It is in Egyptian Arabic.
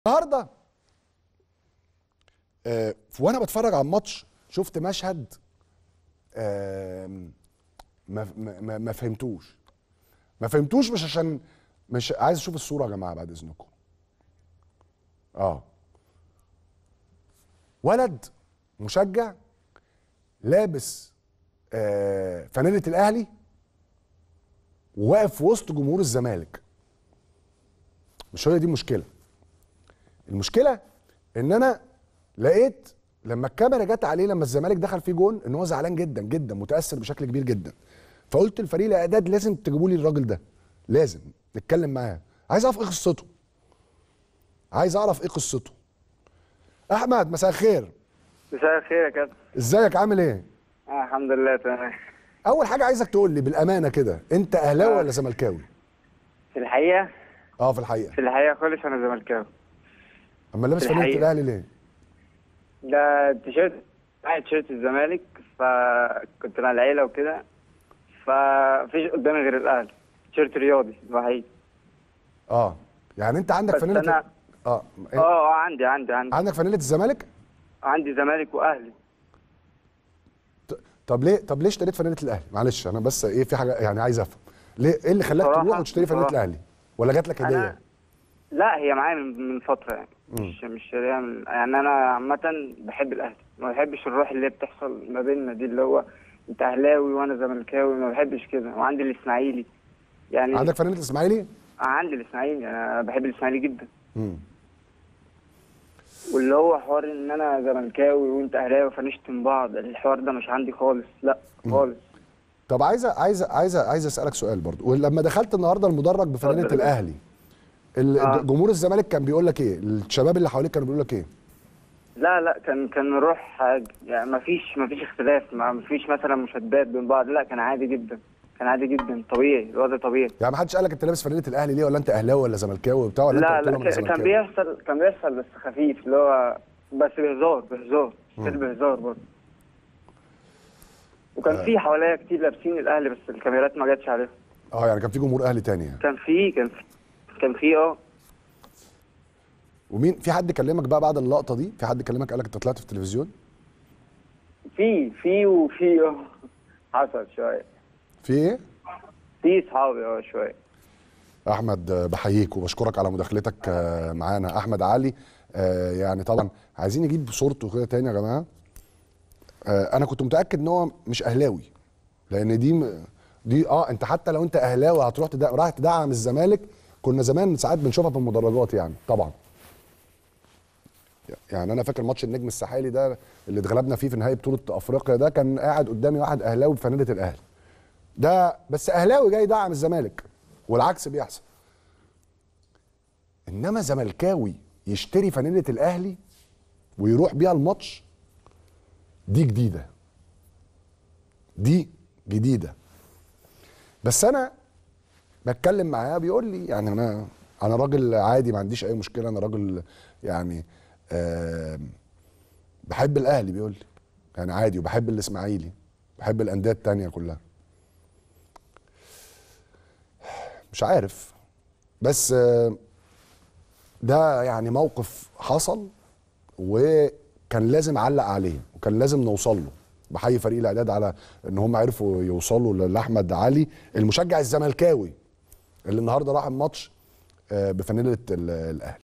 النهارده آه وانا بتفرج على الماتش شفت مشهد آه ما, ما, ما فهمتوش ما فهمتوش مش عشان مش عايز اشوف الصوره يا جماعه بعد اذنكم اه ولد مشجع لابس آه فانيله الاهلي وواقف في وسط جمهور الزمالك مش هي دي المشكله المشكله ان انا لقيت لما الكاميرا جت عليه لما الزمالك دخل فيه جون ان هو زعلان جدا جدا متاثر بشكل كبير جدا فقلت لفريق الاعداد لازم تجيبوا لي الراجل ده لازم نتكلم معاه عايز اعرف ايه قصته عايز اعرف ايه قصته احمد مساء الخير مساء الخير يا كابتن ازيك عامل ايه آه الحمد لله تمام اول حاجه عايزك تقول لي بالامانه كده انت اهلاوي آه. ولا زملكاوي في الحقيقه اه في الحقيقه في الحقيقه خالص انا زملكاوي اما لابس في فانيله الحقيقة. الاهلي ليه ده تيشيرت معايا تيشيرت الزمالك فكنت مع العيله وكده فمفيش قدامي غير الاهلي تيشيرت رياضي الوحيد اه يعني انت عندك بس فانيله انا اه اه اه عندي عندي عندي عندك فانيله الزمالك عندي زمالك واهلي ط- طب ليه طب ليه اشتريت فانيله الاهلي معلش انا بس ايه في حاجه يعني عايز افهم ليه ايه اللي خلاك بصراحة- تروح وتشتري فانيله بصراحة. الاهلي ولا جات لك هديه انا لا هي معايا من من فتره يعني مش مش شاريها من يعني انا عامه بحب الاهلي ما بحبش الروح اللي هي بتحصل ما بيننا دي اللي هو انت اهلاوي وانا زملكاوي ما بحبش كده وعندي الاسماعيلي يعني عندك فانيله الاسماعيلي عندي الاسماعيلي انا بحب الاسماعيلي جدا امم واللي هو حوار ان انا زملكاوي وانت اهلاوي فنشتم بعض الحوار ده مش عندي خالص لا خالص طب عايزه عايزه عايزه عايزه اسالك سؤال برضو ولما دخلت النهارده المدرج بفانيله اتفضل. الاهلي ال- آه. جمهور الزمالك كان بيقول لك ايه الشباب اللي حواليك كانوا بيقولوا لك ايه لا لا كان كان روح يعني ما فيش ما فيش اختلاف ما فيش مثلا مشادات بين بعض لا كان عادي جدا كان عادي جدا طبيعي الوضع طبيعي يعني ما حدش قال لك انت لابس فانيله الاهلي ليه ولا انت اهلاوي ولا زملكاوي وبتاع ولا لا انت قلت لا لهم انا ك- كان زملكاوي بيحصل كان بيحصل بس خفيف اللي هو بس بهزار بهزار كان بهزار برضه وكان في حواليا كتير لابسين الاهلي بس الكاميرات ما جاتش عليهم اه يعني كان في جمهور اهلي تاني يعني كان في كان في كان في اه ومين في حد كلمك بقى بعد اللقطه دي في حد كلمك قال لك انت طلعت في التلفزيون في في وفي اه حصل شويه في ايه في اصحابي اه شويه احمد آه، بحييك وبشكرك على مداخلتك آه، معانا احمد علي آه، يعني طبعا عايزين نجيب صورته كده تاني يا جماعه آه، انا كنت متاكد ان هو مش اهلاوي لان دي م- دي اه انت حتى لو انت اهلاوي هتروح تدع... رايح تدعم الزمالك كنا زمان ساعات بنشوفها في المدرجات يعني طبعا يعني انا فاكر ماتش النجم الساحلي ده اللي اتغلبنا فيه في نهائي بطوله افريقيا ده كان قاعد قدامي واحد اهلاوي بفانيله الاهلي ده بس اهلاوي جاي يدعم الزمالك والعكس بيحصل انما زملكاوي يشتري فانيله الاهلي ويروح بيها الماتش دي جديده دي جديده بس انا بتكلم معاه بيقول لي يعني انا انا راجل عادي ما عنديش اي مشكله انا راجل يعني آه بحب الاهلي بيقول لي يعني عادي وبحب الاسماعيلي بحب الانديه التانيه كلها مش عارف بس آه، ده يعني موقف حصل وكان لازم اعلق عليه وكان لازم نوصل له بحيي فريق الاعداد على ان هم عرفوا يوصلوا لاحمد علي المشجع الزملكاوي اللي النهارده راح الماتش آه، بفانيله ال- الاهلي